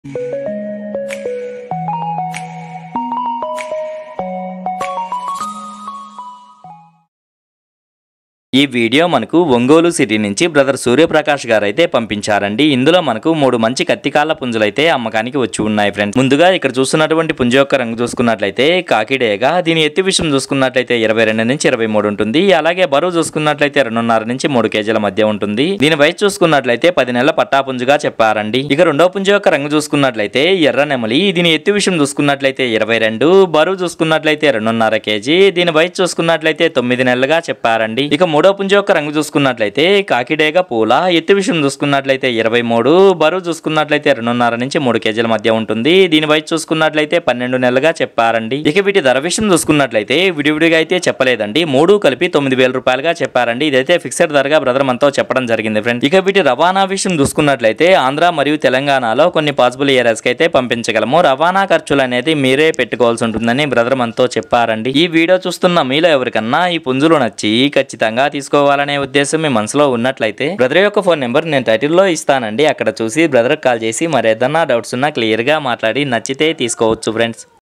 ఈ వీడియో మనకు ఒంగోలు సిటీ నుంచి బ్రదర్ సూర్యప్రకాష్ గారు అయితే పంపించారండి ఇందులో మనకు మూడు మంచి కత్తికాల పుంజులు అయితే అమ్మకానికి వచ్చి ఉన్నాయి ఫ్రెండ్స్ ముందుగా ఇక్కడ చూస్తున్నటువంటి పుంజ యొక్క రంగు చూసుకున్నట్లయితే కాకిడేగా దీని ఎత్తి విషయం చూసుకున్నట్లయితే ఇరవై రెండు నుంచి ఇరవై మూడు ఉంటుంది అలాగే బరువు చూసుకున్నట్లయితే రెండున్నర నుంచి మూడు కేజీల మధ్య ఉంటుంది దీని వయసు చూసుకున్నట్లయితే పది నెలల పట్టా పుంజుగా చెప్పారండి ఇక రెండో పుంజ యొక్క రంగు చూసుకున్నట్లయితే ఎర్ర నెమలి దీని ఎత్తి విషయం చూసుకున్నట్లయితే ఇరవై రెండు బరువు చూసుకున్నట్లయితే రెండున్నర కేజీ దీని వయసు చూసుకున్నట్లయితే తొమ్మిది నెలలుగా చెప్పారండి ఇక మూడో పుంజ యొక్క రంగు చూసుకున్నట్లయితే కాకిడేగ పూల ఎత్తు విషయం చూసుకున్నట్లయితే ఇరవై మూడు బరువు చూసుకున్నట్లయితే రెండున్నర నుంచి మూడు కేజీల మధ్య ఉంటుంది దీని వయసు చూసుకున్నట్లయితే పన్నెండు నెలలుగా చెప్పారండి ఇక వీటి ధర విషయం చూసుకున్నట్లయితే విడివిడిగా అయితే చెప్పలేదండి మూడు కలిపి తొమ్మిది వేల రూపాయలుగా చెప్పారండి ఇదైతే ఫిక్స్డ్ ధరగా బ్రదర్ మనతో చెప్పడం జరిగింది ఫ్రెండ్ ఇక వీటి రవాణా విషయం చూసుకున్నట్లయితే ఆంధ్ర మరియు తెలంగాణలో కొన్ని పాసిబుల్ ఏరియాస్ కి అయితే పంపించగలము రవాణా ఖర్చులు అనేది మీరే పెట్టుకోవాల్సి ఉంటుందని బ్రదర్ మనతో చెప్పారండి ఈ వీడియో చూస్తున్న మీలో ఎవరికన్నా ఈ పుంజులు నచ్చి ఖచ్చితంగా తీసుకోవాలనే ఉద్దేశం మీ మనసులో ఉన్నట్లయితే బ్రదర్ యొక్క ఫోన్ నెంబర్ నేను టైటిల్లో ఇస్తానండి అక్కడ చూసి బ్రదర్ కాల్ చేసి మరి ఏదన్నా డౌట్స్ ఉన్నా క్లియర్ గా మాట్లాడి నచ్చితే తీసుకోవచ్చు ఫ్రెండ్స్